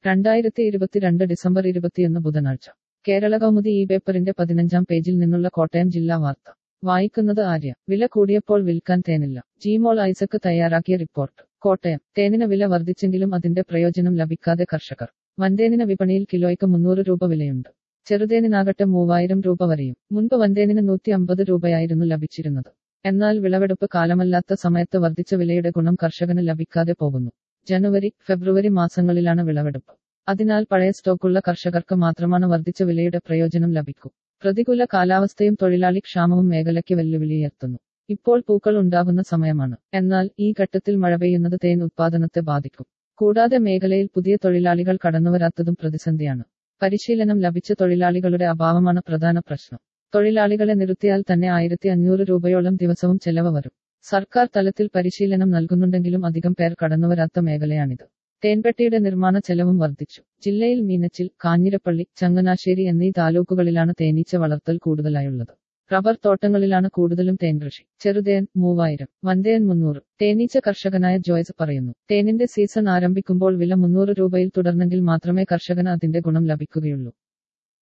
രണ്ടായിരത്തി ഇരുപത്തിരണ്ട് ഡിസംബർ ഇരുപത്തിയൊന്ന് ബുധനാഴ്ച കേരള കൗമുദി ഈ പേപ്പറിന്റെ പതിനഞ്ചാം പേജിൽ നിന്നുള്ള കോട്ടയം ജില്ലാ വാർത്ത വായിക്കുന്നത് ആര്യ വില കൂടിയപ്പോൾ വിൽക്കാൻ തേനില്ല ജിമോൾ ഐസക്ക് തയ്യാറാക്കിയ റിപ്പോർട്ട് കോട്ടയം തേനിന് വില വർദ്ധിച്ചെങ്കിലും അതിന്റെ പ്രയോജനം ലഭിക്കാതെ കർഷകർ വൻതേനിന് വിപണിയിൽ കിലോയ്ക്ക് മുന്നൂറ് രൂപ വിലയുണ്ട് ചെറുതേനിനാകട്ടെ മൂവായിരം രൂപ വരെയും മുൻപ് വൻതേനിന് നൂറ്റി അമ്പത് രൂപയായിരുന്നു ലഭിച്ചിരുന്നത് എന്നാൽ വിളവെടുപ്പ് കാലമല്ലാത്ത സമയത്ത് വർദ്ധിച്ച വിലയുടെ ഗുണം കർഷകന് ലഭിക്കാതെ പോകുന്നു ജനുവരി ഫെബ്രുവരി മാസങ്ങളിലാണ് വിളവെടുപ്പ് അതിനാൽ പഴയ സ്റ്റോക്കുള്ള കർഷകർക്ക് മാത്രമാണ് വർദ്ധിച്ച വിലയുടെ പ്രയോജനം ലഭിക്കൂ പ്രതികൂല കാലാവസ്ഥയും തൊഴിലാളി ക്ഷാമവും മേഖലയ്ക്ക് വെല്ലുവിളിയുയർത്തുന്നു ഇപ്പോൾ പൂക്കൾ ഉണ്ടാകുന്ന സമയമാണ് എന്നാൽ ഈ ഘട്ടത്തിൽ മഴ പെയ്യുന്നത് തേൻ ഉത്പാദനത്തെ ബാധിക്കും കൂടാതെ മേഖലയിൽ പുതിയ തൊഴിലാളികൾ കടന്നുവരാത്തതും പ്രതിസന്ധിയാണ് പരിശീലനം ലഭിച്ച തൊഴിലാളികളുടെ അഭാവമാണ് പ്രധാന പ്രശ്നം തൊഴിലാളികളെ നിർത്തിയാൽ തന്നെ ആയിരത്തി അഞ്ഞൂറ് രൂപയോളം ദിവസവും ചെലവ് വരും സർക്കാർ തലത്തിൽ പരിശീലനം നൽകുന്നുണ്ടെങ്കിലും അധികം പേർ കടന്നുവരാത്ത മേഖലയാണിത് തേൻപെട്ടിയുടെ നിർമ്മാണ ചെലവും വർദ്ധിച്ചു ജില്ലയിൽ മീനച്ചിൽ കാഞ്ഞിരപ്പള്ളി ചങ്ങനാശ്ശേരി എന്നീ താലൂക്കുകളിലാണ് തേനീച്ച വളർത്തൽ കൂടുതലായുള്ളത് റബ്ബർ തോട്ടങ്ങളിലാണ് കൂടുതലും തേൻ കൃഷി ചെറുതേൻ മൂവായിരം വൻതേൻ മുന്നൂറ് തേനീച്ച കർഷകനായ ജോയ്സ് പറയുന്നു തേനിന്റെ സീസൺ ആരംഭിക്കുമ്പോൾ വില മുന്നൂറ് രൂപയിൽ തുടർന്നെങ്കിൽ മാത്രമേ കർഷകന് അതിന്റെ ഗുണം ലഭിക്കുകയുള്ളൂ